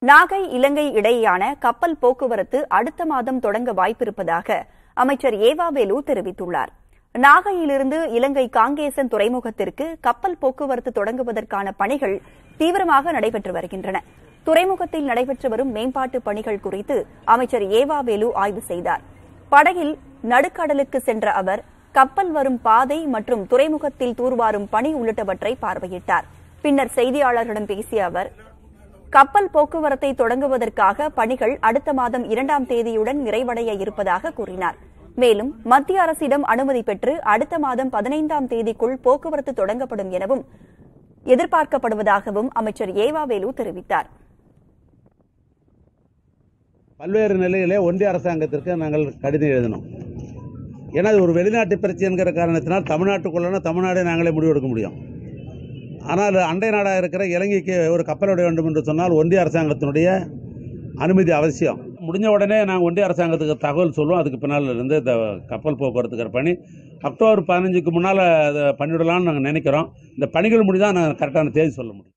நாகை இலங்கை இடையேயான கப்பல் போக்குவரத்து அடுத்த மாதம் தொடங்க வாய்ப்பிருப்பதாக அமைச்சர் ஏவாவேலு தெரிவித்துள்ளார் நாகையிலிருந்து இலங்கை காங்கேசன் துறைமுகத்திற்கு கப்பல் போக்குவரத்து தொடங்குவதற்கான பணிகள் தீவிரமாக நடைபெற்று வருகின்றன துறைமுகத்தில் நடைபெற்று வரும் மேம்பாட்டு பணிகள் குறித்து அமைச்சர் ஏவாவேலு ஆய்வு செய்தார் படகில் நடுக்கடலுக்கு சென்ற அவர் கப்பல் வரும் பாதை மற்றும் துறைமுகத்தில் தூர்வாரும் பணி உள்ளிட்டவற்றை பார்வையிட்டார் பின்னர் செய்தியாளர்களிடம் பேசிய அவர் கப்பல் போக்குவரத்தை தொடங்குவதற்காக பணிகள் அடுத்த மாதம் இரண்டாம் தேதியுடன் நிறைவடைய இருப்பதாக கூறினார் மேலும் மத்திய அரசிடம் அனுமதி பெற்று அடுத்த மாதம் பதினைந்தாம் தேதிக்குள் போக்குவரத்து தொடங்கப்படும் எனவும் எதிர்பார்க்கப்படுவதாகவும் அமைச்சர் ஏவாவேலு தெரிவித்தார் பல்வேறு நிலையிலே ஒன்றிய அரசாங்கத்திற்கு நாங்கள் கடிதம் எழுதினோம் ஏன்னா இது ஒரு வெளிநாட்டு பிரச்சனைங்கிற காரணத்தினால் தமிழ்நாட்டுக்குள்ளனா தமிழ்நாடே நாங்களே முடிவெடுக்க முடியும் ஆனால் அண்டை நாடாக இருக்கிற இலங்கைக்கு ஒரு கப்பல் விட வேண்டும் என்று சொன்னால் ஒன்றிய அரசாங்கத்தினுடைய அனுமதி அவசியம் முடிஞ்ச உடனே நாங்கள் ஒன்றிய அரசாங்கத்துக்கு தகவல் சொல்லுவோம் அதுக்கு பின்னால் இருந்து இந்த கப்பல் போக்குவரத்துக்கிற பணி அக்டோபர் பதினஞ்சுக்கு முன்னால் அதை பண்ணிவிடலாம்னு நாங்கள் நினைக்கிறோம் இந்த பணிகள் முடிஞ்சால் நாங்கள் கரெக்டான தேதி சொல்ல முடியும்